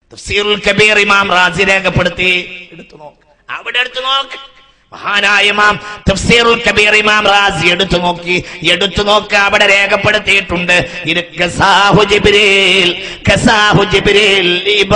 തഫ്സീറുൽ കബീർ ഇമാം റാസി രേഖപ്പെടുത്തി എടുത്തു നോക്ക് അവിടെ എടുത്തു നോക്ക് മഹാനായ ഇമാം തഫ്സീറുൽ കബീർ ഇമാം റാസി എടുത്തു നോക്കി എടുത്തു നോക്ക് അവിടെ രേഖപ്പെടുത്തിയിട്ടുണ്ട് ഇത് കസാഹു ജിബ്രീൽ കസാഹു ജിബ്രീൽ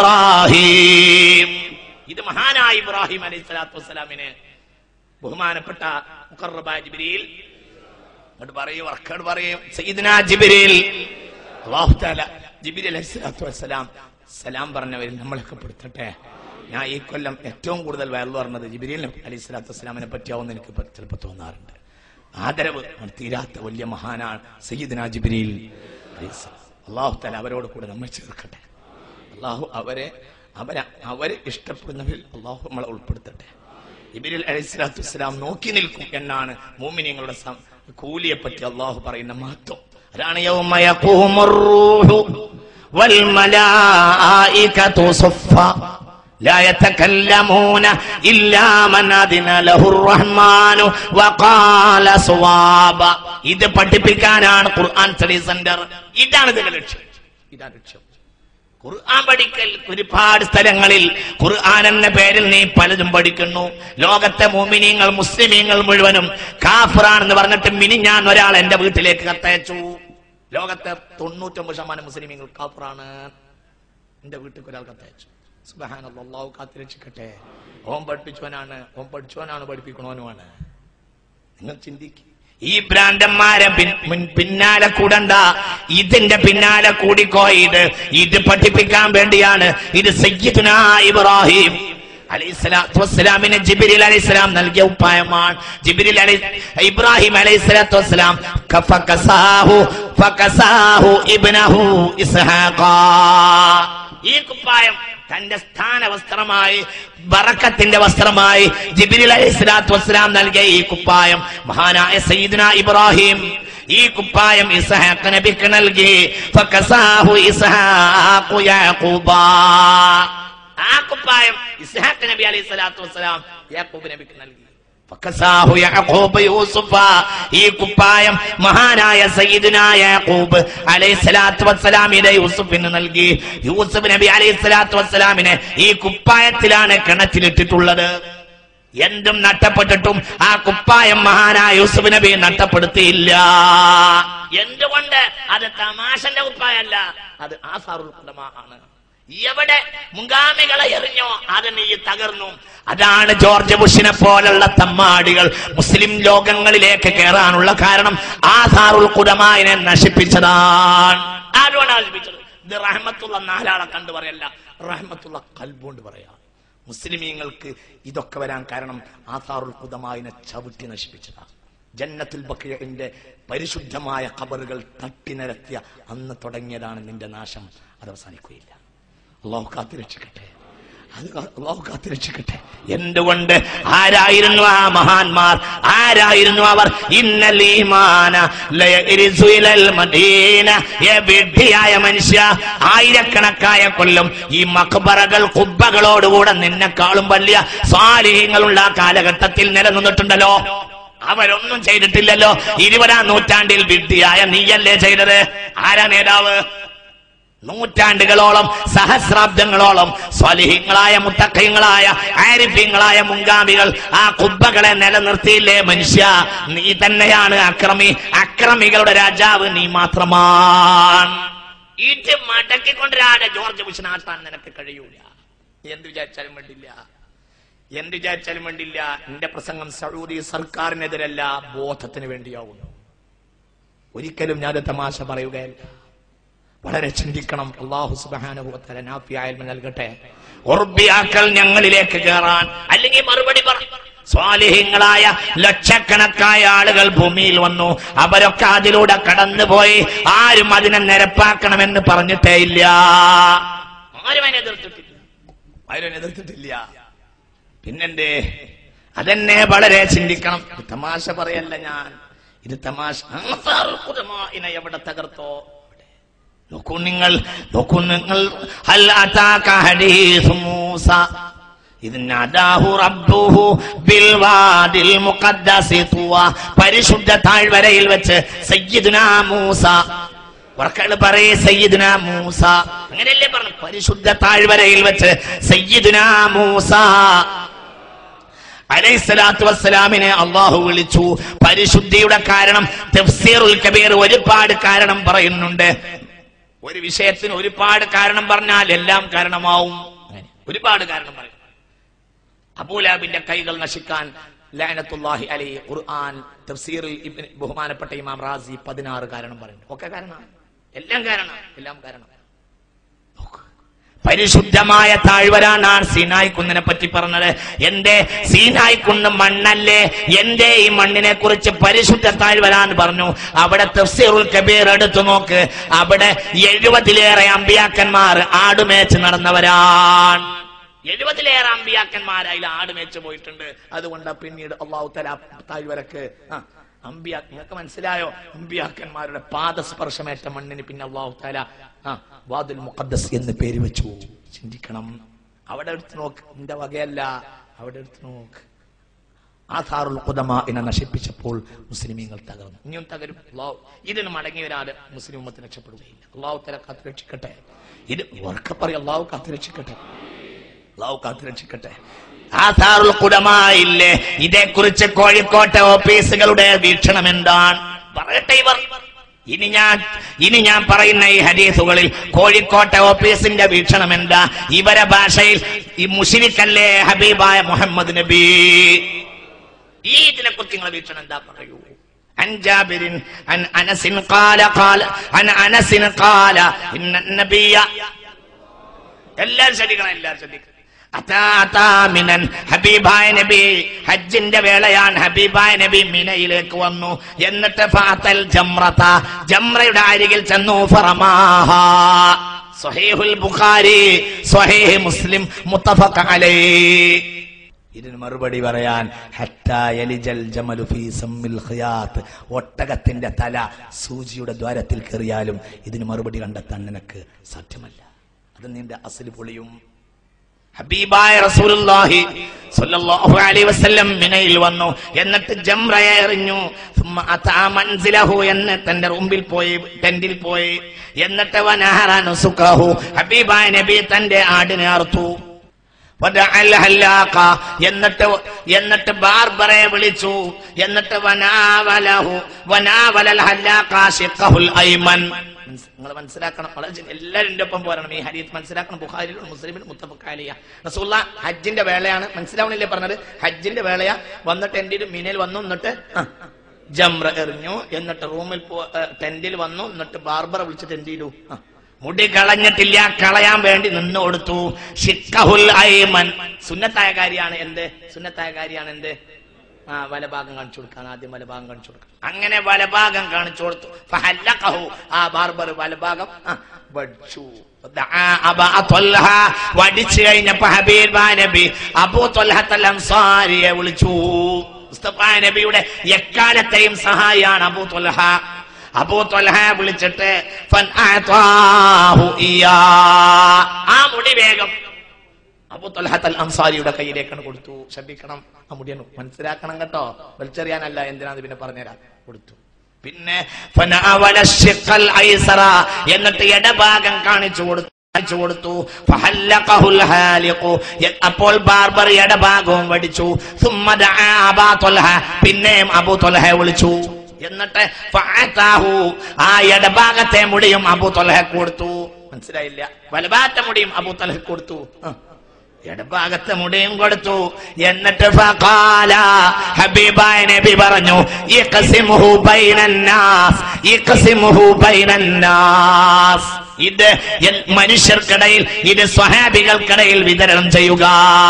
ഇബ്രാഹിം ഇത് മഹാനായ ഇബ്രാഹിം അലൈഹി സ്വലാത്തു വസ്സലാമിന് ബഹുമാനപ്പെട്ട മുഖറബായ ജിബ്രീൽ അങ്ങോട്ട് പറയൂ വർക്കോട് പറയൂ സയ്യിദ്നാ ജിബ്രീൽ അല്ലാഹു തആല ജിബ്രീൽ അലൈഹി സ്വലാത്തു വസ്സലാം സലാം പറഞ്ഞവരിൽ നമ്മളൊക്കെ പെടുത്തട്ടെ ഞാൻ ഈ കൊല്ലം ഏറ്റവും കൂടുതൽ വയറു പറഞ്ഞത് ജിബ്രീൽ അലൈഹി സ്വലാത്തു വസ്സലാമിനെ പറ്റിയാവുന്ന എനിക്ക് ഇപ്പൊ ചിലപ്പോൾ തോന്നാറുണ്ട് ആദരവ് അവൻ തീരാത്ത വലിയ മഹാനാണ് സയ്യിദ്നാ ജിബ്രീൽ അലൈഹി സ്വലാം അള്ളാഹു തആല അവരോട് കൂടെ നമ്മൾ ചേർക്കട്ടെ അള്ളാഹു അവരെ അവരെ അവരെ ഇഷ്ടപ്പെടുന്നവരിൽ അള്ളാഹു നമ്മളെ ഉൾപ്പെടുത്തട്ടെ ഇബിരിൽ അലൈഹിസ്ലാത്തു വസ്സലാം നോക്കി നിൽക്കും എന്നാണ് മോമിനിയങ്ങളുടെ സം- കൂലിയെ പറ്റി അള്ളാഹു പറയുന്ന മഹത്വം അതാണ് യൗമ യഖൂമുർ റൂഹു വൽ മലായികതു സുഫ്ഫ لا يتكلمون إلا من أذن له الرحمن وقال صوابا ഇത് പഠിപ്പിക്കാനാണ് ഖുർആൻ സ്റ്റഡി സെന്റർ ഇതാണ് ഇതിന്റെ ലക്ഷ്യം ഇതാണ് ലക്ഷ്യം ഖുർആൻ പഠിക്കൽ ഒരുപാട് സ്ഥലങ്ങളിൽ ഖുർആൻ എന്ന പേരിൽ നീ പലതും പഠിക്കുന്നു ലോകത്തെ മോമിനിയങ്ങൾ മുസ്ലിമീങ്ങൾ മുഴുവനും കാഫറാണെന്ന് പറഞ്ഞിട്ട് മിനി ഞാൻ ഒരാൾ എന്റെ വീട്ടിലേക്ക് കത്തയച്ചു ലോകത്തെ തൊണ്ണൂറ്റൊമ്പത് ശതമാനം മുസ്ലിമീങ്ങൾ കാഫറാണ് എന്റെ വീട്ടിൽ ഒരാൾ കത്തയച്ചു സുബ്ഹാനല്ലാഹ്, അല്ലാഹു കാത്തിരക്ഷിക്കട്ടെ ഓൻ പഠിപ്പിച്ചവനാണ് ഓൻ പഠിച്ചവനാണ് പഠിപ്പിക്കണവനുമാണ് നിങ്ങൾ ചിന്തിക്കും ഈ ഭ്രാന്തന്മാരെ പിൻ- മുൻ- പിന്നാലെ കൂടണ്ട ഇതിന്റെ പിന്നാലെ കൂടിക്കോ ഇത് ഇത് പഠിപ്പിക്കാൻ വേണ്ടിയാണ് ഇത് സയ്യിദുനാ ഇബ്രാഹിം അലൈഹിസ്സലാത്തു വസ്സലാമിന് ജിബ്രീൽ അലൈഹിസ്സലാം നൽകിയ ഉപ്പായമാണ് ജിബ്രീൽ അലൈ ഇബ്രാഹിം അലൈഹിസ്സലാത്തു വസ്സലാം ഫകസാഹു ഫകസാഹു ഇബ്നഹു ഇസ്ഹാഖാ ഈ കുപ്പായം തന്റെ സ്ഥാന വസ്ത്രമായി ബറക്കത്തിന്റെ വസ്ത്രമായി ജിബിരിൽ അലൈഹി സ്വലാത്തു വസ്സലാം നൽകിയ ഈ കുപ്പായം മഹാനായ സയ്യിദ്ന ഇബ്രാഹിം ഈ കുപ്പായം ഇസ്ഹാഖ് നബിക്ക് നൽകി ഫകസാഹു ഇസ്ഹാഖു യാഖൂബ ആ കുപ്പായം ഇസ്ഹാഖ് നബി അലൈഹി സ്വലാത്തു വസ്സലാം യാക്കൂബ് നബിക്ക് നൽകി ഫക്കസാഹു യാഖൂബ് യൂസുഫ ഈ കുപ്പായം മഹാനായ സയ്യിദുന യാഖൂബ് അലൈഹിസ്സലാത്തു വസ്സലാമിനെ യൂസുഫിന് നൽകി യൂസുഫ് നബി അലൈഹിസ്സലാത്തു വസ്സലാമിനെ ഈ കുപ്പായത്തിലാണ് കിണറ്റിലിട്ടിട്ടുള്ളത് എന്തും നഷ്ടപ്പെട്ടിട്ടും ആ കുപ്പായം മഹാനായ യൂസുഫ് നബി നഷ്ടപ്പെടുത്തിയില്ല എന്തുകൊണ്ട് അത് തമാശന്റെ കുപ്പായല്ല അത് ആസാറുൽ ഖുലമാ ആണ് എവിടെ മുൻഗാമികളെ എറിഞ്ഞോ അത് നീ തകർന്നു അതാണ് ജോർജ് ബുഷിനെ പോലുള്ള തമ്മാടികൾ മുസ്ലിം ലോകങ്ങളിലേക്ക് കയറാനുള്ള കാരണം ആധാറുൽ കുടമായിനെ നശിപ്പിച്ചതാണ് ആരോടാണ് നശിപ്പിച്ചത് ഇത് റഹ്മത്തുള്ള നാലാളെ കണ്ടു പറയല്ല റഹ്മത്തുള്ള കൽബുകൊണ്ട് പറയാം മുസ്ലിമീങ്ങൾക്ക് ഇതൊക്കെ വരാൻ കാരണം ആധാറുൽ കുതമായിനെ ചവിട്ടി നശിപ്പിച്ചതാണ് ജന്നത്തുൽ ബക്കിയുടെ പരിശുദ്ധമായ കബറുകൾ തട്ടി നിരത്തിയ അന്ന് തുടങ്ങിയതാണ് നിന്റെ നാശം അത് അവസാനിക്കുകയില്ല അള്ളാഹു കാത്തിരക്ഷിക്കട്ടെ അത് കാ- അള്ളാഹു കാത്തിരക്ഷിക്കട്ടെ എന്തുകൊണ്ട് ആരായിരുന്നു ആ മഹാന്മാർ ആരായിരുന്നു അവർ ഇന്നൽ ഈമാന ലയരിസു ഇലൽ മദീന ഏ വിഡ്ഢിയായ മനുഷ്യ ആയിരക്കണക്കായ കൊല്ലം ഈ മക്ബറകൾ കുബ്ബകളോടുകൂടെ നിന്നെക്കാളും വലിയ സ്വാലിഹ്യങ്ങളുള്ള ആ കാലഘട്ടത്തിൽ നിലനിന്നിട്ടുണ്ടല്ലോ അവരൊന്നും ചെയ്തിട്ടില്ലല്ലോ ഇരുപതാം നൂറ്റാണ്ടിൽ വിഡ്ഢിയായ നീയല്ലേ ചെയ്തത് ആരാ നേതാവ് നൂറ്റാണ്ടുകളോളം സഹസ്രാബ്ദങ്ങളോളം സ്വലിഹിങ്ങളായ മുത്തക്കയങ്ങളായ ആരിഫ്യങ്ങളായ മുൻഗാമികൾ ആ കുബ്ബകളെ നിലനിർത്തിയില്ലേ മനുഷ്യ നീ തന്നെയാണ് അക്രമി അക്രമികളുടെ രാജാവ് നീ മാത്രമാണ് ഇത് മടക്കിക്കൊണ്ടിരാതെ ജോർജ് ബുഷനാട്ടാൻ നിനക്ക് കഴിയൂല എന്ത് വിചാരിച്ചാലും വേണ്ടില്ല എന്ത് വിചാരിച്ചാലും വേണ്ടില്ല എന്റെ പ്രസംഗം സൗദി സർക്കാരിനെതിരല്ല ബോധത്തിന് വേണ്ടിയാവുന്നു ഒരിക്കലും ഞാൻ തമാശ പറയുകയല്ല വളരെ ചിന്തിക്കണം അള്ളാഹു സുബാനുഭവത്തല നാഫിയായ നൽകട്ടെ ഉർബിയാക്കൾ ഞങ്ങളിലേക്ക് കയറാൻ അല്ലെങ്കിൽ മറുപടി പറ സ്വാലിഹ്യങ്ങളായ ലക്ഷക്കണക്കായ ആളുകൾ ഭൂമിയിൽ വന്നു അവരൊക്കെ അതിലൂടെ കടന്നുപോയി ആരും അതിനെ നിരപ്പാക്കണമെന്ന് പറഞ്ഞിട്ടേ ഇല്ല ആരും അതിനെ എതിർത്തിട്ടില്ല ആരും അതിനെ എതിർത്തിട്ടില്ല പിന്നെന്തേ അതെന്നെ വളരെ ചിന്തിക്കണം ഇത് തമാശ പറയല്ല ഞാൻ ഇത് തമാശ ആസാറുൽ ഖുദമാഇനെ എവിടെ തകർത്തോ നോക്കൂ നിങ്ങൾ നോക്കൂ നിങ്ങൾ ഹൽ അതാക ഹദീസ് മൂസ ഇത് നദാഹു റബ്ബുഹു ബിൽ വാദിൽ മുഖദ്ദസി തുവ പരിശുദ്ധ താഴ്വരയിൽ വെച്ച് സയ്യിദുനാ മൂസ വർക്കള് പറയേ സയ്യിദുന മൂസ അങ്ങനെയല്ലേ പറഞ്ഞു പരിശുദ്ധ താഴ്വരയിൽ വെച്ച് സയ്യിദുന മൂസ അലൈഹിസ്സലാത്തു വസ്സലാമിനെ അള്ളാഹു വിളിച്ചു പരിശുദ്ധിയുടെ കാരണം തഫ്സീറുൽ കബീർ ഒരുപാട് കാരണം പറയുന്നുണ്ട് ഒരു വിഷയത്തിന് ഒരുപാട് കാരണം പറഞ്ഞാൽ എല്ലാം കാരണമാവും അങ്ങനെ ഒരുപാട് കാരണം പറയും അബൂലാബിന്റെ കൈകൾ നശിക്കാൻ ലാനത്തുല്ലാഹി അലി ഖുർആൻ തഫ്സീറിൽ ഇബ്നു ബഹുമാനപ്പെട്ട ഇമാം റാസി പതിനാറ് കാരണം പറയുന്നു ഒക്കെ കാരണമാണ് എല്ലാം കാരണം എല്ലാം കാരണം നോക്ക്. പരിശുദ്ധമായ താഴ്വരാണ് സീനായ് കുന്നിനെ പറ്റി പറഞ്ഞത് എന്റെ സീനായ് കുന്ന് മണ്ണല്ലേ എന്റെ ഈ മണ്ണിനെ കുറിച്ച് പരിശുദ്ധ താഴ്വരാൻ പറഞ്ഞു അവിടെ തഫ്സീറുൽ കബീർ എടുത്തു നോക്ക് അവിടെ എഴുപതിലേറെ അമ്പിയാക്കന്മാർ ആടുമേച്ച് നടന്നവരാണ് എഴുപതിലേറെ അമ്പിയാക്കന്മാർ അതിൽ ആടുമേച്ച് പോയിട്ടുണ്ട് അതുകൊണ്ട് പിന്നീട് അള്ളാഹു തല താഴ്വരക്ക് ആ അമ്പിയാ നിങ്ങൾക്ക് മനസ്സിലായോ അമ്പിയാക്കന്മാരുടെ പാദസ്പർശമേറ്റ മണ്ണിന് പിന്നെ അള്ളാഹു താല ആ വാദുൽ മുഖദ്ദസ് എന്ന് പേര് വെച്ചു ചിന്തിക്കണം അവിടെ എടുത്ത് നോക്ക് എന്റെ വകയല്ല അവിടെ എടുത്ത് നോക്ക് ആധാറുൽ കുദമ എന്നെ നശിപ്പിച്ചപ്പോൾ മുസ്ലിമീങ്ങൾ തകർന്നു ഇനിയും തകരും അള്ളാഹു ഇതിന് മടങ്ങി വരാതെ മുസ്ലിം ഉമ്മത്ത് രക്ഷപ്പെടുകയില്ല അള്ളാഹു തല കാത്തുരക്ഷിക്കട്ടെ ഇത് ഉറക്കെ പറയും അള്ളാഹു കാത്തുരക്ഷിക്കട്ടെ അള്ളാഹു കാത്തുരക്ഷിക്കട്ടെ ആധാറുൽ കുടമായില്ലേ ഇതേക്കുറിച്ച് കോഴിക്കോട്ടെ ഓഫീസുകളുടെ വീക്ഷണം എന്താണ് പറയട്ടെ ഇവർ ഇനി ഞാൻ ഇനി ഞാൻ പറയുന്ന ഈ ഹദീസുകളിൽ കോഴിക്കോട്ടെ ഓഫീസിന്റെ വീക്ഷണം എന്താ ഇവരെ ഭാഷയിൽ ഈ മുഷിരിക്കല്ലേ ഹബീബായ മുഹമ്മദ് നബി ഈ ഇതിനെ കുറിച്ച് നിങ്ങളെ വീക്ഷണം എന്താ പറയൂ عن جابر عن انس قال قال عن انس قال ان النبي എല്ലാരും ശ്രദ്ധിക്കണം എല്ലാരും ശ്രദ്ധിക്കണം അതാ അതാ മിനൻ ഹബീബായ നബി ഹജ്ജിന്റെ വേളയാണ് ഹബീബായ നബി മിനയിലേക്ക് വന്നു എന്നിട്ട് ഫാത്തൽ ജംറത ജംറയുടെ അരികിൽ ചെന്നു ഫറമാഹ സ്വഹീഹുൽ ബുഖാരി സ്വഹീഹ് മുസ്ലിം മുത്തഫഖ അലൈഹി ഇതിന് മറുപടി പറയാൻ ഹത്താ യലിജൽ ജമലു ഫീ സമ്മിൽ ഖിയാത്ത് ഒട്ടകത്തിന്റെ തല സൂചിയുടെ ദ്വാരത്തിൽ കയറിയാലും ഇതിന് മറുപടി കണ്ടെത്താൻ നിനക്ക് സാധ്യമല്ല അത് നിന്റെ അസല് പൊളിയും ഹബീബായ റസൂലുള്ളാഹി സ്വല്ലല്ലാഹു അലൈഹി വസല്ലം മിനയിൽ വന്നു എന്നിട്ട് ജംറയെ എറിഞ്ഞു ثم അതാ മൻസിലഹു എന്ന് തന്റെ റൂമിൽ പോയി ടെന്റിൽ പോയി എന്നിട്ട് വനഹറ നുസുകഹു ഹബീബായ നബി തന്റെ ആടിനെ അറുത്തു വദഅൽ ഹല്ലാഖ എന്നിട്ട് എന്നിട്ട് ബാർബറെ വിളിച്ചു എന്നിട്ട് വനാവലഹു വനാവലൽ ഹല്ലാഖ ശിഖഹുൽ ഐമൻ നിങ്ങൾ മനസ്സിലാക്കണം വളരെ ചെ- എല്ലാവരും എൻ്റെ ഒപ്പം പോരണം ഈ ഹരീത് മനസ്സിലാക്കണം ബുഖാരിലും മുസ്ലിമിലും മുത്തഫക്കാലിയ റസൂള്ള ഹജ്ജിന്റെ വേളയാണ് മനസ്സിലാവണില്ലേ പറഞ്ഞത് ഹജ്ജിന്റെ വേളയാ വന്നിട്ട് എൻ്റെ ഒരു മീനയിൽ വന്നു എന്നിട്ട് ആ, ജംറ എറിഞ്ഞു എന്നിട്ട് റൂമിൽ പോ ഏ, ടെന്റിൽ വന്നു എന്നിട്ട് ബാർബറെ വിളിച്ചിട്ട് എന്ത് ചെയ്തു ആ, മുടി കളഞ്ഞിട്ടില്ല കളയാൻ വേണ്ടി നിന്ന് കൊടുത്തു ഷിക്കഹുൽ ഐമൻ സുന്നത്തായ കാര്യമാണ് എന്ത് സുന്നത്തായ കാര്യമാണ് എന്ത് ആ വലഭാഗം കാണിച്ചു കൊടുക്കാൻ ആദ്യം വലഭാഗം കാണിച്ചു കൊടുക്കാം അങ്ങനെ വലഭാഗം കാണിച്ചു കൊടുത്തു ഫഹല്ലഖഹു. ആ ബാർബർ വലഭാഗം ആ, വടിച്ചു ദആ അബാ ത്വൽഹ. വടിച്ചു കഴിഞ്ഞപ്പോ ഹബീബ് നബി അബൂ ത്വൽഹത്തൽ അൻസാരിയെ വിളിച്ചു മുസ്തഫ നബിയുടെ എക്കാലത്തെയും സഹായിയാണ് അബൂ ത്വൽഹ അബൂ ത്വൽഹ വിളിച്ചിട്ട് ഫൻ അഅതാഹു ഇയ്യാ. ആ മുടി വേഗം അബൂ ത്വൽഹത്തൽ അൻസാരിയുടെ കയ്യിലേക്കാണ് കൊടുത്തു ശ്രദ്ധിക്കണം ആ മുടിയാണ് മനസ്സിലാക്കണം കേട്ടോ വലിച്ചെറിയാനല്ല എന്തിനാന്ന് പിന്നെ പറഞ്ഞുതരാം കൊടുത്തു പിന്നെ ഫനഅവല ശിഖൽ ഐസറ എന്നിട്ട് ഇടഭാഗം കാണിച്ചു കൊടുത്തു കാണിച്ചു കൊടുത്തു ഫഹല്ലഖഹുൽ ഹാലിഖു. എ- അപ്പോൾ ബാർബർ ഇടഭാഗവും വടിച്ചു സുമ്മ ദഅ അബാ ത്വൽഹ. പിന്നെയും അബൂ ത്വൽഹ വിളിച്ചു എന്നിട്ട് ഫഅതാഹു. ആ ഇടഭാഗത്തെ മുടിയും അബൂ ത്വൽഹ കൊടുത്തു മനസ്സിലായില്ല വലഭാഗത്തെ മുടിയും അബൂ ത്വൽഹ കൊടുത്തു ആ. ഇടഭാഗത്തെ മുടിയും കൊടുത്തു എന്നിട്ട് ഫഖാല ഹബീബായ നബി പറഞ്ഞു ഇഖ്സിമുഹു ബൈനന്നാസ് ഇഖ്സിമുഹു ബൈനന്നാസ് ഇത് എൽ- മനുഷ്യർക്കിടയിൽ ഇത് സ്വഹാബികൾക്കിടയിൽ വിതരണം ചെയ്യുക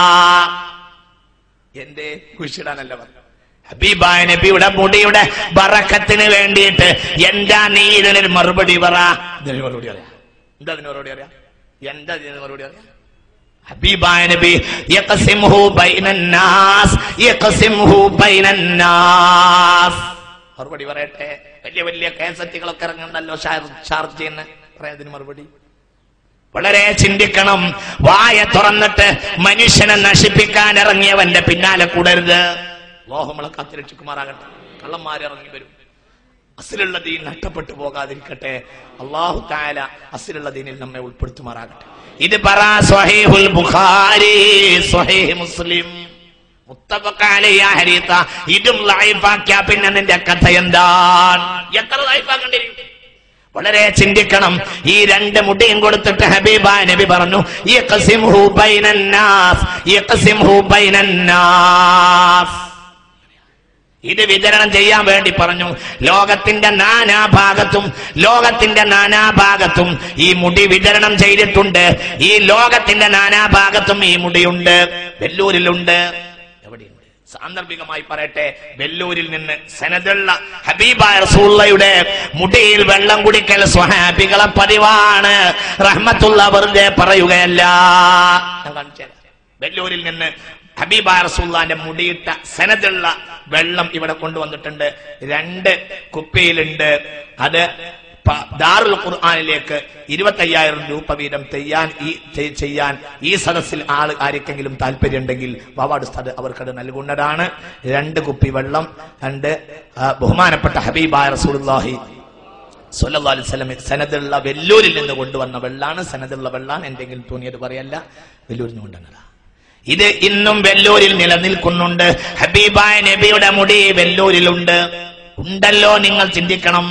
എന്റെ കുഷിടാനല്ല പറഞ്ഞു ഹബീബായ നബിയുടെ മുടിയുടെ ബറക്കത്തിന് വേണ്ടിയിട്ട് എന്താ നീ ഇതിനൊരു മറുപടി പറ ഇതിന് മറുപടി അറിയാം എന്താ അതിന് മറുപടി അറിയാം എന്താ ഇതിന് മറുപടി അറിയാം ഹബീബായ നബി യഖസിമുഹു ബൈനന്നാസ് യഖസിമുഹു ബൈനന്നാസ് മറുപടി പറയട്ടെ വലിയ വലിയ കേസറ്റുകളൊക്കെ ഇറങ്ങുന്നുണ്ടല്ലോ ഷാർജന്ന് പറയാതിന് മറുപടി വളരെ ചിന്തിക്കണം വായ തുറന്നിട്ട് മനുഷ്യനെ നശിപ്പിക്കാൻ ഇറങ്ങിയവന്റെ പിന്നാലെ കൂടരുത് ലോഹമളെ കാത്തിരക്ഷിക്കുമാറാകട്ടെ കള്ളന്മാർ ഇറങ്ങി വരും അസിലുള്ള ദീൻ നഷ്ടപ്പെട്ടു പോകാതിരിക്കട്ടെ അള്ളാഹു താല അസിലുള്ള ദീനിൽ നമ്മെ ഉൾപ്പെടുത്തുമാറാകട്ടെ ഇത് പറ സ്വഹീഹുൽ ബുഖാരി സ്വഹീഹ് മുസ്ലിം മുത്തഫഖാലയ ഹരീത്ത ഇതും ലൈഫാക്കിയ പിന്നെ നിന്റെ കഥ എന്താണ് എത്ര ലൈഫാക്കണ്ടിരിക്കും വളരെ ചിന്തിക്കണം ഈ രണ്ട് മുടിയും കൊടുത്തിട്ട് ഹബീബ നബി പറഞ്ഞു യഖ്സിംഹു ബൈനന്നാസ് യഖ്സിംഹു ബൈനന്നാസ് ഇത് വിതരണം ചെയ്യാൻ വേണ്ടി പറഞ്ഞു ലോകത്തിന്റെ നാനാഭാഗത്തും ലോകത്തിന്റെ നാനാഭാഗത്തും ഈ മുടി വിതരണം ചെയ്തിട്ടുണ്ട് ഈ ലോകത്തിന്റെ നാനാഭാഗത്തും ഈ മുടിയുണ്ട് വെല്ലൂരിലുണ്ട് എവിടെയുണ്ട് സാന്ദർഭികമായി പറയട്ടെ വെല്ലൂരിൽ നിന്ന് സനദുള്ള ഹബീബായ റസൂള്ളയുടെ മുടിയിൽ വെള്ളം കുടിക്കൽ സ്വഹാബികളെ പതിവാണ് റഹ്മത്തുള്ള വെറുതെ പറയുകയല്ല ഞാൻ കാണിച്ചു തരാം. വെല്ലൂരിൽ നിന്ന് ഹബീബായ റസൂള്ളാന്റെ മുടിയിട്ട സനദുള്ള വെള്ളം ഇവിടെ കൊണ്ടുവന്നിട്ടുണ്ട് രണ്ട് കുപ്പിയിലുണ്ട് അത് പ- ദാറുൽ ഖുർആാനിലേക്ക് ഇരുപത്തയ്യായിരം രൂപ വീതം ചെയ്യാൻ ഈ ചെ- ചെയ്യാൻ ഈ സദസ്സിൽ ആൾ ആർക്കെങ്കിലും താല്പര്യമുണ്ടെങ്കിൽ വാവാട് ഉസ്താദ് അവർക്കത് നൽകുന്നതാണ് രണ്ട് കുപ്പി വെള്ളം രണ്ട് ആ, ബഹുമാനപ്പെട്ട ഹബീബായ റസൂലുള്ളാഹി സല്ലല്ലാഹു അലൈഹി വസല്ലം സനദുള്ള വെല്ലൂരിൽ നിന്ന് കൊണ്ടുവന്ന വെള്ളാണ് സനദുള്ള വെള്ളാണ് എന്തെങ്കിലും തോന്നിയത് പറയല്ല വെല്ലൂരിൽ നിന്ന് കൊണ്ടുവന്നതാ ഇത് ഇന്നും വെല്ലൂരിൽ നിലനിൽക്കുന്നുണ്ട് ഹബീബായ നബിയുടെ മുടി വെല്ലൂരിലുണ്ട് ഉണ്ടല്ലോ നിങ്ങൾ ചിന്തിക്കണം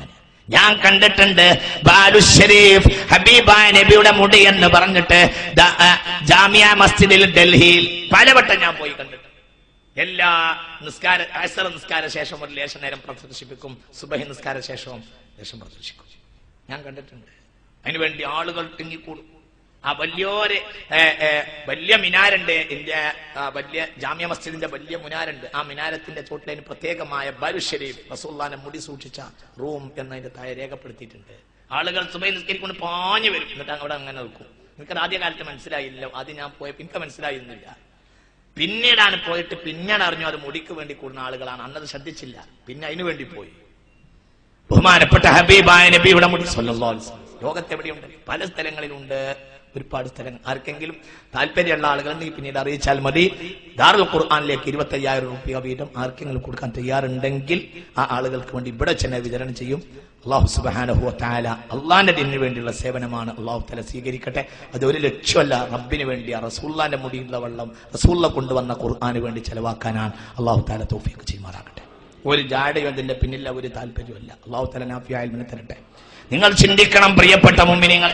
ഞാൻ കണ്ടിട്ടുണ്ട് ബാലു ഷരീഫ് ഹബീബായ നബിയുടെ മുടി എന്ന് പറഞ്ഞിട്ട് ദ- ആ, ജാമിയ മസ്ജിദിൽ ഡൽഹിയിൽ പലവട്ടം ഞാൻ പോയി കണ്ടിട്ടുണ്ട് എല്ലാ നിസ്കാര അസർ നിസ്കാര ശേഷം ഒരു ലേശ നേരം പ്രദർശിപ്പിക്കും സുബഹി നിസ്കാര ശേഷവും ലേശം പ്രദർശിക്കും ഞാൻ കണ്ടിട്ടുണ്ട് അതിനുവേണ്ടി ആളുകൾ തിങ്ങിക്കൂടും ആ വലിയൊരു ഏ, ഏ, വലിയ മിനാരുണ്ട് ഇന്ത്യ ആ, വലിയ ജാമ്യ മസ്ജിദിന്റെ വലിയ മിനാരുണ്ട് ആ മിനാരത്തിന്റെ ചോട്ടിലതിന് പ്രത്യേകമായ ബരു ഷരീഫ് റസൂല്ലാനെ മുടി സൂക്ഷിച്ച റൂം എന്നതിന്റെ താഴെ രേഖപ്പെടുത്തിയിട്ടുണ്ട് ആളുകൾ സുബൈ നിസ്കരിക്കൊണ്ട് പാഞ്ഞു വരും എന്നിട്ട് അവിടെ അങ്ങനെ നിൽക്കും എനിക്കത് ആദ്യ കാലത്ത് മനസ്സിലായില്ല ആദ്യം ഞാൻ പോയപ്പോ എനിക്ക് മനസ്സിലായിരുന്നില്ല പിന്നീടാണ് പോയിട്ട് പിന്നീട് അറിഞ്ഞു അത് മുടിക്ക് വേണ്ടി കൂടുന്ന ആളുകളാണ് അന്നത് ശ്രദ്ധിച്ചില്ല പിന്നെ അതിനു വേണ്ടി പോയി ബഹുമാനപ്പെട്ട ഹബീബായ നബിയുടെ മുടി സല്ലല്ലാഹു അലൈഹി വസല്ലം. ലോകത്ത് എവിടെയുണ്ട് പല സ്ഥലങ്ങളിലുണ്ട് ഒരുപാട് സ്ഥലങ്ങൾ ആർക്കെങ്കിലും താല്പര്യമുള്ള ആളുകളുണ്ടെങ്കിൽ പിന്നീട് അറിയിച്ചാൽ മതി ദാറുൽ ഖുർആാനിലേക്ക് ഇരുപത്തി അയ്യായിരം രൂപ വീതം ആർക്കെങ്കിലും കൊടുക്കാൻ തയ്യാറുണ്ടെങ്കിൽ ആ ആളുകൾക്ക് വേണ്ടി ഇവിടെ ചെന്ന് വിതരണം ചെയ്യും അള്ളാഹു സുബാനഹു താല അള്ളാന്റെ ദിനു വേണ്ടിയുള്ള സേവനമാണ് അള്ളാഹു തല സ്വീകരിക്കട്ടെ അത് ഒരു ലക്ഷ്യമല്ല റബ്ബിന് വേണ്ടി ആ റസൂല്ലാന്റെ മുടിയുള്ള വെള്ളം റസൂള്ള കൊണ്ടുവന്ന ഖുർആാന് വേണ്ടി ചെലവാക്കാനാണ് അള്ളാഹു താല തോഫിയൊക്കെ ചെയ്യുമാറാകട്ടെ ഒരു ജാടയും അതിന്റെ പിന്നില്ല ഒരു താല്പര്യമല്ല അള്ളാഹു തല നാഫിയായാലും തരട്ടെ നിങ്ങൾ ചിന്തിക്കണം പ്രിയപ്പെട്ട മുമ്പിനിങ്ങൾ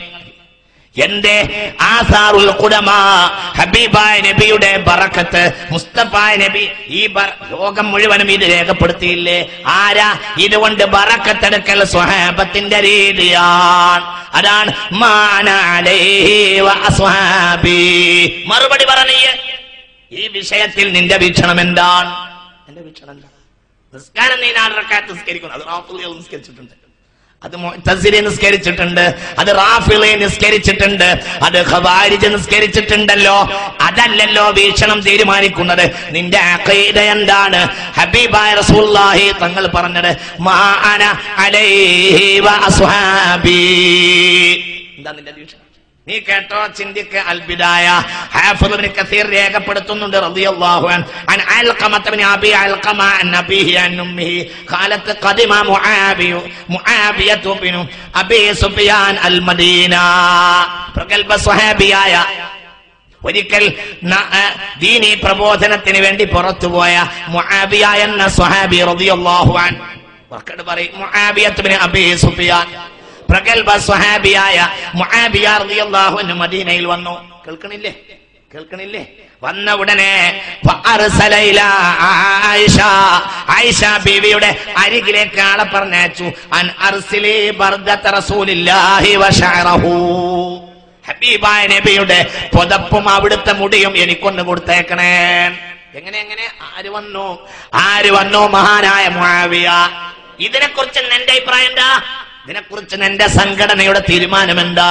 എന്റെ ആസാറുൽ ഖുദമ ഹബീബായ നബിയുടെ ബറക്കത്ത് മുസ്തഫായ നബി ഈ ബ- ലോകം മുഴുവനും ഇത് രേഖപ്പെടുത്തിയില്ലേ ആരാ ഇതുകൊണ്ട് ബറക്കത്തെടുക്കൽ സ്വഹാബത്തിന്റെ രീതിയാണ് അതാണ് മാന അലൈഹി വ അസ്ഹാബി. മറുപടി പറഞ്ഞേ ഈ വിഷയത്തിൽ നിന്റെ വീക്ഷണം എന്താണ് എന്റെ വീക്ഷണം എന്താ നിസ്കാരം നീ നാലരക്കാത്ത് നിസ്കരിക്കുന്നു അത് റാഫിളികൾ നിസ്കരിച്ചിട്ടുണ്ട് അത് മുഅ്തസിലി നിസ്കരിച്ചിട്ടുണ്ട് അത് റാഫിളെ നിസ്കരിച്ചിട്ടുണ്ട് അത് ഖവാരിജ് നിസ്കരിച്ചിട്ടുണ്ടല്ലോ അതല്ലല്ലോ വീക്ഷണം തീരുമാനിക്കുന്നത് നിന്റെ അഖീദ എന്താണ് ഹബീബായ റസൂലുള്ളാഹി തങ്ങൾ പറഞ്ഞത് മാ അന അലൈഹി വ അസ്ഹാബി എന്താ നിന്റെ വീക്ഷണം നീ കേട്ടോ ചിന്തിക്ക അൽബിദായ ഹാഫിദ് ഇബ്നു കസീർ രേഖപ്പെടുത്തുന്നുണ്ട് റളിയല്ലാഹു അൻ അൻ അൽഖമ ഇബ്നു അബി അൽഖമ അൻ അബീഹി അൻ ഉമ്മിഹി ഖാലത്ത് ഖദിമ മുആബിയ മുആബിയത്തു ഇബ്നു അബി സുഫിയാൻ അൽ മദീന പ്രഗൽഭ സ്വഹാബിയായ ഒരിക്കൽ ന- ആ, ദീനി പ്രബോധനത്തിന് വേണ്ടി പുറത്തുപോയ മുആബിയ എന്ന സ്വഹാബി റളിയല്ലാഹു അൻ വർക്കട് പറയും മുആബിയത്ത് ഇബ്നു അബി സുഫിയാൻ പ്രഗൽഭ സ്വഹാബിയായ മുആബിയ റളിയല്ലാഹു അൻഹു മദീനയിൽ വന്നു കേൾക്കണില്ലേ കേൾക്കണില്ലേ വന്ന ഉടനെ ഫഅർസല ഇലാ ആയിഷ ആയിഷ ബീവിയുടെ അരികിലേക്ക് ആളെ പറഞ്ഞയച്ചു അൻ അർസിലി ബർദത റസൂലില്ലാഹി വശഅറഹു ഹബീബായ നബിയുടെ പുതപ്പും അവിടുത്തെ മുടിയും എനിക്കൊന്ന് കൊടുത്തേക്കണേ എങ്ങനെ എങ്ങനെ ആര് വന്നു ആര് വന്നു മഹാനായ മുആവിയ ഇതിനെക്കുറിച്ച് എന്റെ അഭിപ്രായം എന്താ ഇതിനെക്കുറിച്ച് എന്റെ സംഘടനയുടെ തീരുമാനം എന്താ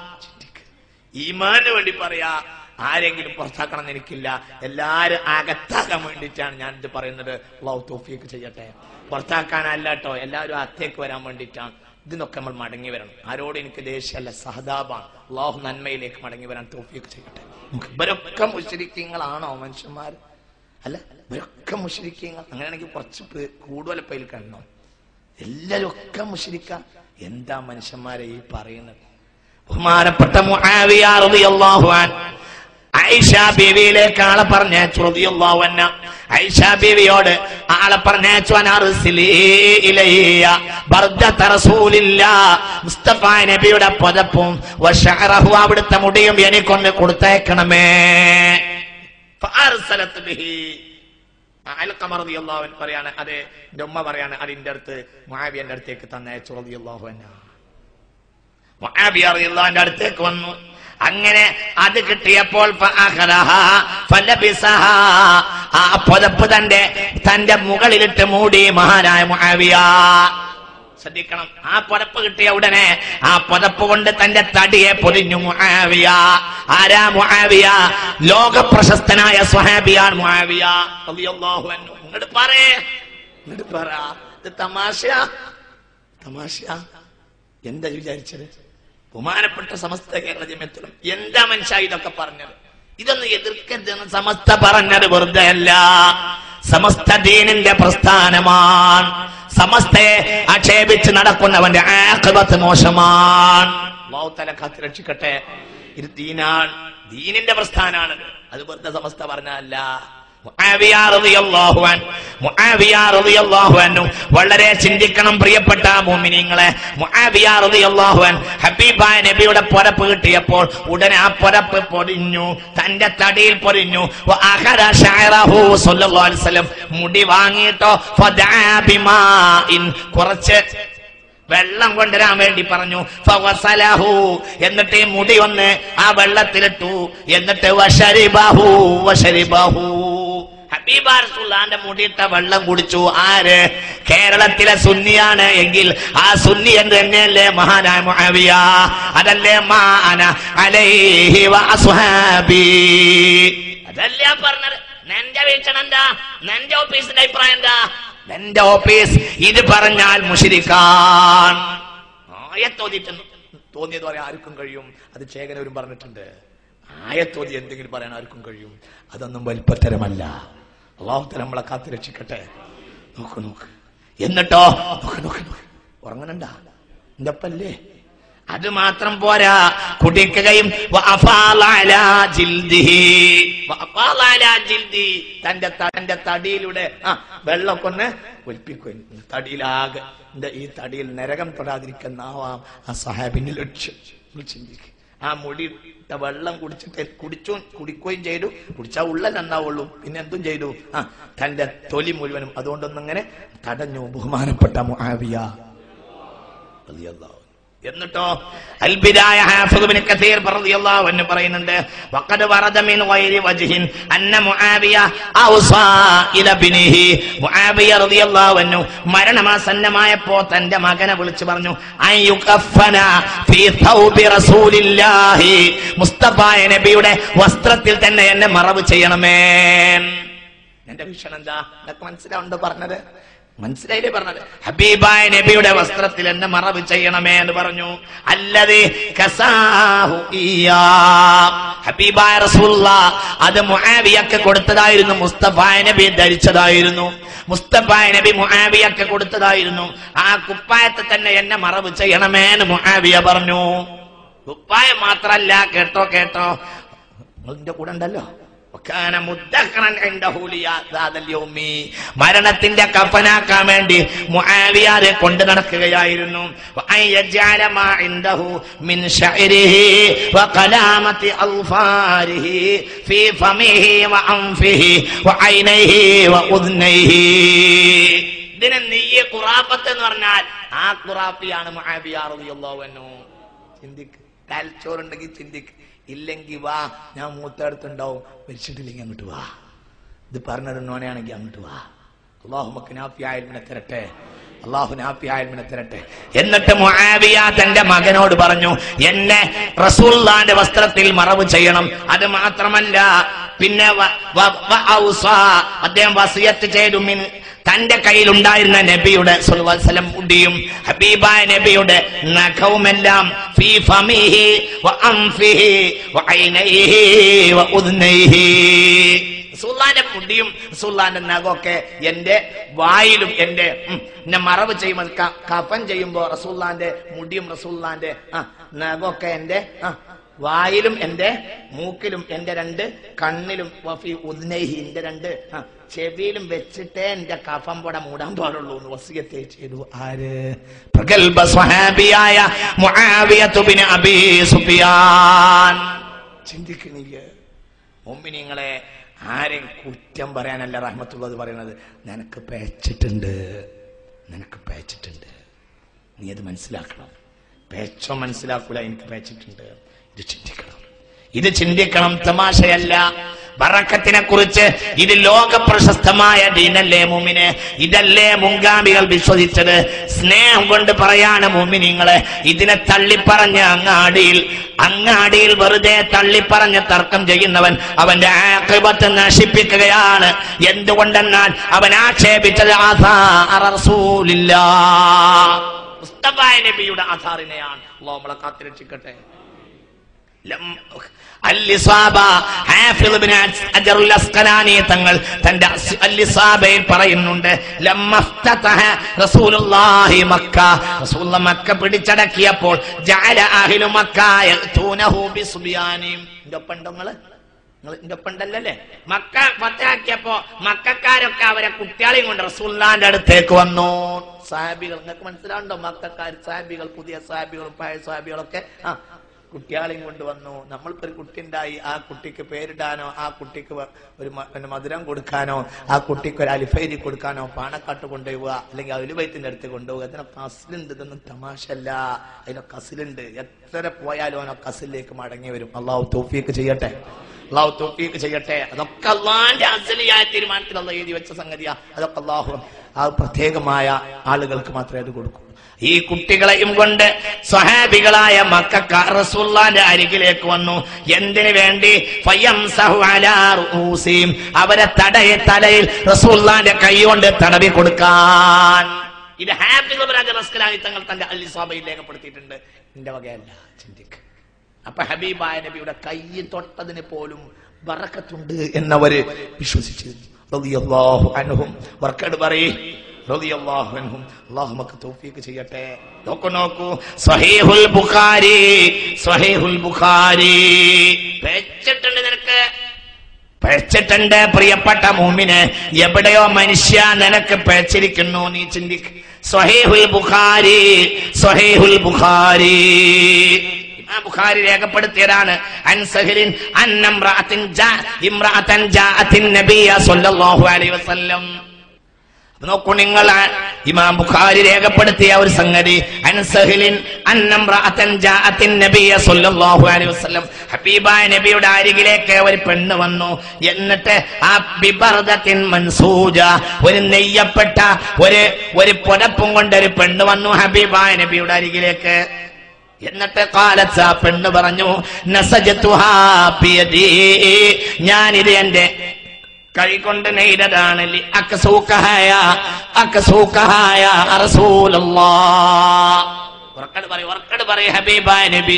ഈമാന് വേണ്ടി പറയാ ആരെങ്കിലും പുറത്താക്കണം എന്ന് എനിക്കില്ല എല്ലാരും അകത്താക്കാൻ വേണ്ടിയിട്ടാണ് ഞാൻ ഇത് പറയുന്നത് അള്ളാഹു തോഫിയൊക്കെ ചെയ്യട്ടെ പുറത്താക്കാനല്ല കേട്ടോ എല്ലാവരും അകത്തേക്ക് വരാൻ വേണ്ടിയിട്ടാണ് ഇതിനൊക്കെ നമ്മൾ മടങ്ങി വരണം ആരോട് എനിക്ക് ദേഷ്യമല്ല സഹതാപാണ് അള്ളാഹു നന്മയിലേക്ക് മടങ്ങി വരാൻ തോഫിയൊക്കെ ചെയ്യട്ടെ നമുക്ക് ഇവരൊക്കെ മുഷരിക്കങ്ങളാണോ മനുഷ്യന്മാർ അല്ല ഇവരൊക്കെ മുഷരിക്കങ്ങൾ അങ്ങനെയാണെങ്കിൽ കുറച്ച് പേ- കൂടുതൽ പേര് കാണണം എല്ലാരും ഒക്കെ മുഷിരിക്ക എന്താ മനുഷ്യന്മാരെ ഈ പറയുന്നത് ബഹുമാനപ്പെട്ട മുആവിയ റളിയല്ലാഹു അൻ ഐഷ ബീവിയിലേക്ക് ആളെ പറഞ്ഞയച്ചു റളിയല്ലാഹു അൻഹ ഐഷ ബീവിയോട് ആളെ പറഞ്ഞയച്ചു അനർസിലി ഇലയ്യ ബർദത റസൂലില്ലാ മുസ്തഫ നബിയുടെ പദപ്പും വശഅറഹു അവിടുത്തെ മുടിയും എനിക്കൊന്ന് കൊടുത്തേക്കണമേ ഫഅർസലത് ബിഹി അൽഖമർ റളിയല്ലാഹു അൻഹു പറയാണ് അതെ എന്റെ ഉമ്മ പറയാണ് അതിന്റെ അടുത്ത് മുആവിയന്റെ അടുത്തേക്ക് തന്നയച്ചു റളിയല്ലാഹു അൻഹു മുആവിയ റളിയല്ലാഹുവിന്റെ അടുത്തേക്ക് വന്നു അങ്ങനെ അത് കിട്ടിയപ്പോൾ ഫഅഖലഹ ഫലബിസഹ. ആ പുതപ്പ് തന്റെ തന്റെ മുകളിലിട്ട് മൂടി മഹാനായ മുആവിയ ശ്രദ്ധിക്കണം ആ പുതപ്പ് കിട്ടിയ ഉടനെ ആ പുതപ്പ് കൊണ്ട് തന്റെ തടിയെ പൊതിഞ്ഞു മുആവിയ ആരാ മുആവിയ ലോക പ്രശസ്തനായ സ്വഹാബിയാൻ മുആവിയ റളിയല്ലാഹു അൻഹു ഇങ്ങോട്ട് പറയേ ഇങ്ങോട്ട് പറ ഇത് തമാശയാ തമാശയാ എന്താ വിചാരിച്ചത് ബഹുമാനപ്പെട്ട സമസ്ത കേരള ജമ്യത്തിലും എന്താ മനുഷ്യ ഇതൊക്കെ പറഞ്ഞത് ഇതൊന്ന് എതിർക്കരുതെന്ന് സമസ്ത പറഞ്ഞത് വെറുതെ അല്ല സമസ്ത ദീനിന്റെ പ്രസ്ഥാനമാണ് സമസ്തയെ ആക്ഷേപിച്ച് നടക്കുന്നവന്റെ ആഖിബത്ത് മോശമാണ് അല്ലാഹു തആല കാത്ത് രക്ഷിക്കട്ടെ ഇത് ദീനാണ് ദീനിന്റെ പ്രസ്ഥാനാണ് അത് വെറുതെ സമസ്ത പറഞ്ഞല്ല മുആവിയ റളിയല്ലാഹു അൻഹു മുആവിയ റളിയല്ലാഹു അൻഹു വളരെ ചിന്തിക്കണം പ്രിയപ്പെട്ട മുഅ്മിനീങ്ങളെ മുആവിയ റളിയല്ലാഹു അൻഹു ഹബീബായ നബിയുടെ പൊരപ്പ് കിട്ടിയപ്പോൾ ഉടനെ ആ പൊരപ്പ് പൊരിഞ്ഞു തന്റെ തടിയിൽ പൊരിഞ്ഞു വഅഖറ ശഅറഹു സ്വല്ലല്ലാഹു അലൈഹി വസല്ലം മുടി വാങ്ങിയിട്ടോ ഫദഅ ബിമാഇൻ കുറച്ച് വെള്ളം കൊണ്ടുവരാൻ വേണ്ടി പറഞ്ഞു ഫവസലഹു എന്നിട്ട് ഈ മുടി ഒന്ന് ആ വെള്ളത്തിലിട്ടു എന്നിട്ട് വശരിബഹു വശരിബഹു ഹബീബാർസുള്ളാന്റെ മുടിയിട്ട വെള്ളം കുടിച്ചു ആര് കേരളത്തിലെ സുന്നിയാണ് എങ്കിൽ ആ സുന്നി എന്ന് തന്നെയല്ലേ മഹാനായ മുഅവിയ അതല്ലേ മാന അലൈഹി വഅസ്ഹാബി അതല്ലേ ഞാൻ പറഞ്ഞത് നിന്റെ വീക്ഷണം എന്താ നിന്റെ ഓഫീസിന്റെ അഭിപ്രായം എന്താ നിന്റെ ഓഫീസ് ഇത് പറഞ്ഞാൽ മുഷിരിക്കാൻ ആയത്തോതിട്ട് തോന്നിയത് പറയാൻ ആർക്കും കഴിയും അത് ചേകനവരും പറഞ്ഞിട്ടുണ്ട് ആയത്തോതി എന്തെങ്കിലും പറയാൻ ആർക്കും കഴിയും അതൊന്നും വലിപ്പത്തരമല്ല അള്ളാഹുത്തല നമ്മളെ കാത്തു രക്ഷിക്കട്ടെ നോക്ക് നോക്ക് എന്നിട്ടോ നോക്ക് നോക്ക് നോക്ക് ഉറങ്ങണണ്ട എന്റെ ഒപ്പല്ലേ അത് മാത്രം പോരാ കുടിക്കുകയും വഅഫാല അലാ ജിൽദിഹി. വഅഫാല അലാ ജിൽദി. തന്റെ ത- തന്റെ തടിയിലൂടെ ആ വെള്ളം കൊണ്ട് ഒലിപ്പിക്കും തടിയിലാകെ എന്റെ ഈ തടിയിൽ നരകം തൊടാതിരിക്കുന്ന ആവാം ആ സഹാബിന്റെ ലക്ഷ്യം നിങ്ങൾ ചിന്തിക്കുക ആ മുടി ഇട്ട വെള്ളം കുടിച്ചിട്ട് കുടിച്ചു കുടിക്കുകയും ചെയ്തു കുടിച്ചാൽ ഉള്ള നന്നാവുള്ളൂ പിന്നെ എന്തും ചെയ്തു ആ തന്റെ തൊലി മുഴുവനും അതുകൊണ്ടൊന്നിങ്ങനെ തടഞ്ഞു ബഹുമാനപ്പെട്ട മുആവിയ റളിയല്ലാഹു എന്നിട്ടോ അൽബിദായ ഹാഫിദ് ഇബ്നു കസീർ റളിയല്ലാഹു അൻഹു പറയുന്നുണ്ട് വഖദ് വറദ മിൻ ഗൈരി വജ്ഹിൻ അന്ന മുആവിയ ഔസാ ഇല ബിനിഹി മുആവിയ റളിയല്ലാഹു അൻഹു മരണമാസന്നമായപ്പോ തന്റെ മകനെ വിളിച്ചു പറഞ്ഞു അയ്യുകഫന ഫീ തൗബി റസൂലില്ലാഹി മുസ്തഫായ നബിയുടെ വസ്ത്രത്തിൽ തന്നെ എന്നെ മറവ് ചെയ്യണമേ എന്റെ വീക്ഷണം എന്താ ഇതൊക്കെ മനസ്സിലാവുണ്ടോ പറഞ്ഞത് മനസ്സിലായില്ലേ പറഞ്ഞത് ഹബീബായ നബിയുടെ വസ്ത്രത്തിൽ എന്നെ മറവ് ചെയ്യണമേ എന്ന് പറഞ്ഞു അല്ലത് കസാഹു ഇയ്യാ. ഹബീബായ റസൂല്ല അത് മുആവിയക്ക് കൊടുത്തതായിരുന്നു മുസ്തഫായ നബി ധരിച്ചതായിരുന്നു മുസ്തഫായ നബി മുആവിയക്ക് കൊടുത്തതായിരുന്നു ആ കുപ്പായത്തെ തന്നെ എന്നെ മറവ് ചെയ്യണമേ എന്ന് മുആവിയ പറഞ്ഞു കുപ്പായം മാത്രല്ല കേട്ടോ കേട്ടോ നിങ്ങളുടെ കൂടെ ഉണ്ടല്ലോ وكان مدخرا عنده لهذا اليوم മരണത്തിന്റെ കഫനാക്കാൻ വേണ്ടി മുആവിയാരെ കൊണ്ട് നടക്കുകയായിരുന്നു وأن يجعل ما عنده من شعره وقلامة أظفاره في فمه وأنفه وعينيه وأذنيه ഇതിനെ നെയ്യ് ഖുറാഫത്ത് എന്ന് പറഞ്ഞാൽ ആ ഖുറാഫിയാണ് മുആവിയ റളിയല്ലാഹു അൻഹു ചിന്തിക്ക് തലച്ചോറുണ്ടെങ്കിൽ ചിന്തിക്ക് ഇല്ലെങ്കിൽ വാ ഞാൻ മൂത്തടുത്തുണ്ടാവും മരിച്ചിട്ടില്ലെങ്കിൽ അങ്ങോട്ട് വാ ഇത് പറഞ്ഞൊരു നോണയാണെങ്കിൽ അങ്ങോട്ട് വാ അള്ളാഹു മക്കിനാഫിയായ തരട്ടെ അള്ളാഹു നാഫിയായ തരട്ടെ എന്നിട്ട് മുആവിയ തന്റെ മകനോട് പറഞ്ഞു എന്നെ റസൂല്ലാന്റെ വസ്ത്രത്തിൽ മറവ് ചെയ്യണം അത് മാത്രമല്ല പിന്നെ വ- വ- വ- ഔസാ. അദ്ദേഹം വസിയത്ത് ചെയ്തു മിൻ തന്റെ കയ്യിലുണ്ടായിരുന്ന നബിയുടെ സ്വല്ലല്ലാഹു അലൈഹി വസല്ലം മുടിയും ഹബീബായ നബിയുടെ നഖവുമെല്ലാം ഫീ ഫമിഹി വ അൻഫിഹി വ ഐനൈഹി വ ഉദ്നൈഹി റസൂല്ലാന്റെ മുടിയും റസൂല്ലാന്റെ നഖമൊക്കെ എന്റെ വായിലും എന്റെ ഉം, എന്നെ മറവ് ചെയ്യുമ്പോൾ ക- കഫൻ ചെയ്യുമ്പോ റസൂല്ലാന്റെ മുടിയും റസൂല്ലാന്റെ ആ നഖമൊക്കെ എന്റെ ആ വായിലും എന്റെ മൂക്കിലും എന്റെ രണ്ട് കണ്ണിലും വഫി ഉദ്നൈഹി എന്റെ രണ്ട് ആ, ചെവിയിലും വെച്ചിട്ടേ എന്റെ കഫം പട മൂടാൻ പാടുള്ളൂ എന്ന് വസിയത്തെ ചെയ്തു ആര് പ്രഗൽഭ സ്വഹാബിയായ മുആവിയത്തു ബിൻ അബീ സുഫിയാൻ ചിന്തിക്കണില്ല മുമ്പിനിങ്ങളെ ആരെയും കുറ്റം പറയാനല്ല റഹ്മത്തുള്ളത് പറയുന്നത് നിനക്ക് പേച്ചിട്ടുണ്ട് നിനക്ക് പേച്ചിട്ടുണ്ട് നീ അത് മനസ്സിലാക്കണം പേച്ചോ മനസ്സിലാക്കൂല എനിക്ക് പേച്ചിട്ടുണ്ട് ഇത് ചിന്തിക്കണം ഇത് ചിന്തിക്കണം തമാശയല്ല ബറക്കത്തിനെ കുറിച്ച് ഇത് ലോക പ്രശസ്തമായ ദീനല്ലേ മുമിനെ ഇതല്ലേ മുൻഗാമികൾ വിശ്വസിച്ചത് സ്നേഹം കൊണ്ട് പറയാണ് മുമിനിങ്ങളെ ഇതിനെ തള്ളിപ്പറഞ്ഞ് അങ്ങാടിയിൽ അങ്ങാടിയിൽ വെറുതെ തള്ളിപ്പറഞ്ഞ് തർക്കം ചെയ്യുന്നവൻ അവന്റെ ആക്രിപത്ത് നശിപ്പിക്കുകയാണ് എന്തുകൊണ്ടെന്നാൽ അവൻ ആക്ഷേപിച്ചത് ആധാ റസൂലില്ല മുസ്തഫ നബിയുടെ ആധാറിനെയാണ് അള്ളാഹു നമ്മളെ കാത്തിരക്ഷിക്കട്ടെ ലം- അൽ-ഇസാബ, ഹാഫിദ് ഇബ്നു അജറുൽ അസ്ഖലാനി തങ്ങൾ തന്റെ അസ്- അൽ-ഇസാബയിൽ പറയുന്നുണ്ട് ലമ്മഫ്തതഹ റസൂലുള്ളാഹി മക്ക റസൂലുള്ള മക്ക പിടിച്ചടക്കിയപ്പോൾ ജഅല അഹ്ലു മക്ക യഅ്തൂനഹു ബിസുബിയാനിം ഇന്റെ ഒപ്പം ഉണ്ടോ നിങ്ങള് നിങ്ങൾ ഇന്റെ ഒപ്പം ഉണ്ടല്ലേ മക്ക ഫത്താക്കിയപ്പോ മക്കാരൊക്കെ അവരെ കുട്ടികളെയും കൊണ്ട് റസൂല്ലാന്റെ അടുത്തേക്ക് വന്നു സാഹിബികൾ നിങ്ങൾക്ക് മനസ്സിലാവുണ്ടോ മക്കാർ സാഹിബികൾ പുതിയ സാഹിബികളും പഴയ സാഹിബികളൊക്കെ ആ കുട്ടികളെയും കൊണ്ട് വന്നു നമ്മളിപ്പോ ഒരു കുട്ടി ഉണ്ടായി ആ കുട്ടിക്ക് പേരിടാനോ ആ കുട്ടിക്ക് വ- ഒരു മ- പിന്നെ മധുരം കൊടുക്കാനോ ആ കുട്ടിക്ക് ഒരു അലിഫൈരി കൊടുക്കാനോ പാണക്കാട്ട് കൊണ്ടുപോവുക അല്ലെങ്കിൽ അലുവൈത്തിന്റെ അടുത്ത് കൊണ്ടുപോവുക ഇതിനൊക്കെ അസിലുണ്ട് ഇതൊന്നും തമാശല്ല അതിനൊക്കെ അസിലുണ്ട് എത്ര പോയാലും അവനൊക്കെ അസിലേക്ക് മടങ്ങി വരും അള്ളാഹു തോഫിയൊക്കെ ചെയ്യട്ടെ അള്ളാഹു തോഫിയൊക്കെ ചെയ്യട്ടെ അതൊക്കെ അള്ളാന്റെ അസലിയായ തീരുമാനത്തിൽ അള്ള എഴുതി വെച്ച സംഗതിയാ അതൊക്കെ അള്ളാഹു ആ പ്രത്യേകമായ ആളുകൾക്ക് മാത്രമേ അത് കൊടുക്കൂ ഈ കുട്ടികളെയും കൊണ്ട് സ്വഹാബികളായ മക്കാർ റസൂല്ലാന്റെ അരികിലേക്ക് വന്നു എന്തിനു വേണ്ടി ഫയംസഹു അലാ റൂസീം. അവരെ തടയെ തലയിൽ റസൂല്ലാന്റെ കൈ കൊണ്ട് തടവി കൊടുക്കാൻ ഇത് ഹാഫിദ് ഇബ്നു ഹജർ അസ്കലാനി തങ്ങൾ തന്റെ അല്ലിസാബയിൽ രേഖപ്പെടുത്തിയിട്ടുണ്ട് എന്റെ വകയല്ല ചിന്തിക്ക അപ്പൊ ഹബീബായ നബിയുടെ കൈ തൊട്ടതിന് പോലും ബറക്കത്തുണ്ട് എന്നവര് വിശ്വസിച്ചിരുന്നു റളിയല്ലാഹു അൻഹും വർക്കട് പറയേ റളിയല്ലാഹു അൻഹും അല്ലാഹു നമുക്ക് തൗഫീഖ് ചെയ്യട്ടെ നോക്കൂ നോക്കൂ സ്വഹീഹുൽ ബുഖാരി സ്വഹീഹുൽ ബുഖാരി വെച്ചിട്ടുണ്ട് നിനക്ക് പഴച്ചിട്ടുണ്ട് പ്രിയപ്പെട്ട മൂമിന് എവിടെയോ മനുഷ്യ നിനക്ക് പഴച്ചിരിക്കുന്നു നീ ചിന്തിക്ക് സ്വഹീഹുൽ ബുഖാരി സ്വഹീഹുൽ ബുഖാരി ഇമാം ബുഖാരി രേഖപ്പെടുത്തിയതാണ് അൻ സഹലിൻ അൻ ഇംറഅത്തിൻ ജാ ഇംറഅത്തൻ ജാഅത്തിൻ നബിയ സ്വല്ലല്ലാഹു അലൈഹി വസല്ലം അപ്പൊ നോക്കൂ നിങ്ങൾ ആ ഇമാം ബുഖാരി രേഖപ്പെടുത്തിയ ഒരു സംഗതി അൻ സഹലിൻ അൻ ഇംറഅത്തൻ ജാഅത്തിൻ നബിയ സ്വല്ലല്ലാഹു അലൈഹി വസല്ലം ഹബീബായ നബിയുടെ അരികിലേക്ക് ഒരു പെണ്ണ് വന്നു എന്നിട്ട് ആ ബിബർദത്തിൻ മൻസൂജ ഒരു നെയ്യപ്പെട്ട ഒരു ഒരു പുതപ്പും കൊണ്ട് ഒരു പെണ്ണ് വന്നു ഹബീബായ നബിയുടെ അരികിലേക്ക് എന്നിട്ട് കാലത്ത് ആ പെണ്ണ് പറഞ്ഞു നസജത്തുഹാ ബിയദീ. ഞാനിത് എന്റെ കൈകൊണ്ട് നെയ്തതാണ് ലി അക്സൂക്കഹായ അക്സൂക്കഹായ റസൂലല്ലാഹ് ഉറക്കട് പറയും ഉറക്കട് പറയും ഹബീബായ നബി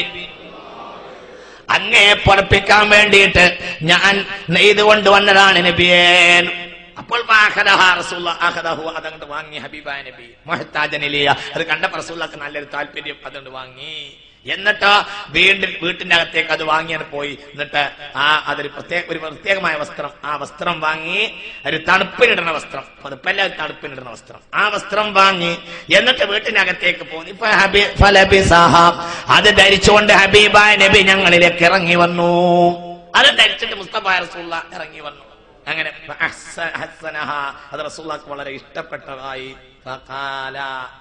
അങ്ങയെ പൊറപ്പിക്കാൻ വേണ്ടിയിട്ട് ഞാൻ നെയ്ത് കൊണ്ടുവന്നതാണ് നബിയേ അപ്പോൾ ഫഅഖദഹ റസൂലുള്ളാഹ് അഖദഹു അതങ്ങോട്ട് വാങ്ങി ഹബീബായ നബി മുഹ്താജനിലിയ അത് കണ്ടപ്പോൾ റസൂലുള്ളാഹിക്ക് നല്ലൊരു താല്പര്യം അതുകൊണ്ട് വാങ്ങി എന്നിട്ട് വീണ്ടും വീട്ടിന്റെ അകത്തേക്ക് അത് വാങ്ങിയാണ് പോയി എന്നിട്ട് ആ അതൊരു പ്രത്യേക ഒരു പ്രത്യേകമായ വസ്ത്രം ആ വസ്ത്രം വാങ്ങി ഒരു തണുപ്പിനിടുന്ന വസ്ത്രം പതുപ്പല്ല ഒരു തണുപ്പിനിടുന്ന വസ്ത്രം ആ വസ്ത്രം വാങ്ങി എന്നിട്ട് വീട്ടിനകത്തേക്ക് പോന്നു ഇപ്പൊ ഹബീ ഫലബിസഹ. അത് ധരിച്ചുകൊണ്ട് ഹബീബായ നബി ഞങ്ങളിലേക്ക് ഇറങ്ങി വന്നു അത് ധരിച്ചിട്ട് മുസ്തഫ റസൂള്ള ഇറങ്ങി വന്നു അങ്ങനെ ഫഅഹ്സ- ഹസ്സനഹ. അത് റസൂള്ളാക്ക് വളരെ ഇഷ്ടപ്പെട്ടതായി ഫഖാല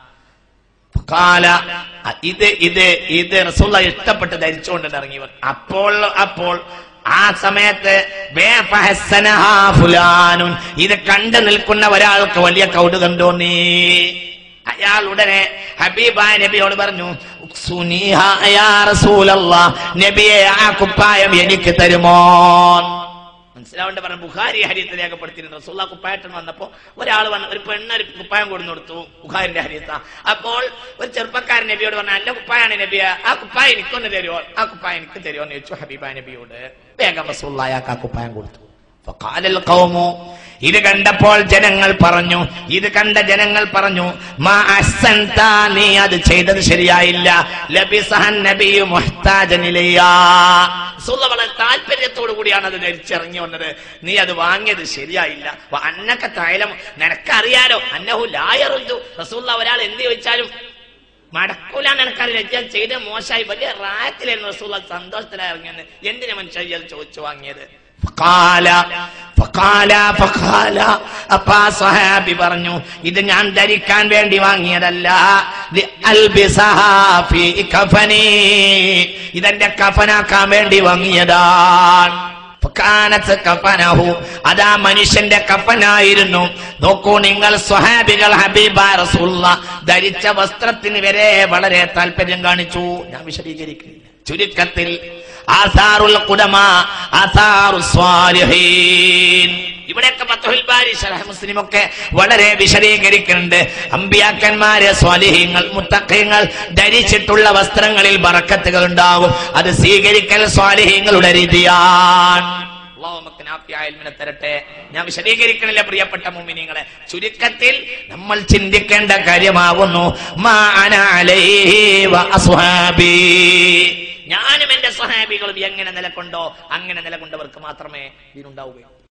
കാല ഇത് ഇത് ഇത് റസൂള്ള ഇഷ്ടപ്പെട്ട് ധരിച്ചുകൊണ്ട് ഇറങ്ങി വന്നു അപ്പോൾ അപ്പോൾ ആ സമയത്ത് വേ ഫഹസ്സനഹാ ഫുലാനുൻ. ഇത് കണ്ടു നിൽക്കുന്ന ഒരാൾക്ക് വലിയ കൗതുകം തോന്നി അയാൾ ഉടനെ ഹബീബായ നബിയോട് പറഞ്ഞു "ഉക്സുനീഹാ യാ റസൂലല്ലാഹ്. നബിയെ ആ കുപ്പായം എനിക്ക് തരുമോ മനസ്സിലാവേണ്ട പറഞ്ഞു ബുഖാരി ഹരിയത്ത് രേഖപ്പെടുത്തിയിരുന്നു റസൂള്ള കുപ്പായട്ടൻ വന്നപ്പോ ഒരാൾ വന്ന് ഒരു പെണ്ണ് ഒരു കുപ്പായം കൊടുന്നു കൊടുത്തു ബുഖാരിന്റെ ഹരിയത്ത അപ്പോൾ ഒരു ചെറുപ്പക്കാരൻ നബിയോട് പറഞ്ഞു നല്ല കുപ്പായാണ് നബിയ ആ കുപ്പായം എനിക്കൊന്ന് തരുമോ ആ കുപ്പായം എനിക്ക് തരുമോ എന്ന് ചോദിച്ചു ഹബീബ നബിയോട് വേഗം റസൂള്ള അയാൾക്ക് ആ കുപ്പായം കൊടുത്തു ഫഖാലൽ ഖൗമു ഇത് കണ്ടപ്പോൾ ജനങ്ങൾ പറഞ്ഞു ഇത് കണ്ട ജനങ്ങൾ പറഞ്ഞു മാ അഹ്സൻത നീ അത് ചെയ്തത് ശരിയായില്ല ലബിസഹൻ നബിയു മുഹ്താജൻ ഇലയ്യാ റസൂലുള്ള വളരെ താല്പര്യത്തോടു കൂടിയാണ് അത് ധരിച്ചിറങ്ങി വന്നത് നീ അത് വാങ്ങിയത് ശരിയായില്ല വ അന്നക്ക തൈലം നിനക്കറിയാലോ അന്നഹു ലായറുദ്ദു റസൂലുള്ള ഒരാൾ എന്ത് ചോദിച്ചാലും മടക്കൂലാന്ന് എനിക്കറിയില്ല ഞാൻ ചെയ്ത മോശമായി വലിയ റായത്തിലായിരുന്നു റസൂള്ള സന്തോഷത്തിലായി ഇറങ്ങിയത് എന്തിനാ മനുഷ്യ ഇയാൾ ചോദിച്ചു വാങ്ങിയത് ഫഖാല, ഫഖാല, ഫഖാല. അപ്പാ സ്വഹാബി പറഞ്ഞു ഇത് ഞാൻ ധരിക്കാൻ വേണ്ടി വാങ്ങിയതല്ല ലി അൽബിസഹാ ഫീ കഫനി. ഇതെന്റെ കഫനാക്കാൻ വേണ്ടി വാങ്ങിയതാണ് ഫക്കാനത്ത് കഫനഹു. അതാ മനുഷ്യന്റെ കഫനായിരുന്നു നോക്കൂ നിങ്ങൾ സ്വഹാബികൾ ഹബീബ റസൂള്ള ധരിച്ച വസ്ത്രത്തിന് വരെ വളരെ താല്പര്യം കാണിച്ചു ഞാൻ വിശദീകരിക്കുന്നില്ല ചുരുക്കത്തിൽ ആസാറുൽ കുടമ ആസാറു സ്വാലിഹീൻ ഇവിടെയൊക്കെ പത്തുൽ ബാരി ശരഹ് മുസ്ലിം ഒക്കെ വളരെ വിശദീകരിക്കുന്നുണ്ട് അമ്പിയാക്കന്മാരെ സ്വാലിഹീങ്ങൾ മുത്തഖീങ്ങൾ ധരിച്ചിട്ടുള്ള വസ്ത്രങ്ങളിൽ ബറക്കത്തുകൾ ഉണ്ടാകും അത് സ്വീകരിക്കൽ സ്വാലിഹീങ്ങളുടെ രീതിയാണ് അള്ളാഹു നമുക്ക് നാഫിയായ ഇൽമിനെ തരട്ടെ ഞാൻ വിശദീകരിക്കണില്ല പ്രിയപ്പെട്ട മുമിനിങ്ങളെ ചുരുക്കത്തിൽ നമ്മൾ ചിന്തിക്കേണ്ട കാര്യമാകുന്നു മാ അന അലൈഹി വ അസ്ഹാബി. ഞാനും എന്റെ സഹാബികളും എങ്ങനെ നിലകൊണ്ടോ അങ്ങനെ നിലകൊണ്ടവർക്ക് മാത്രമേ ഇതിനുണ്ടാവുകയുള്ളൂ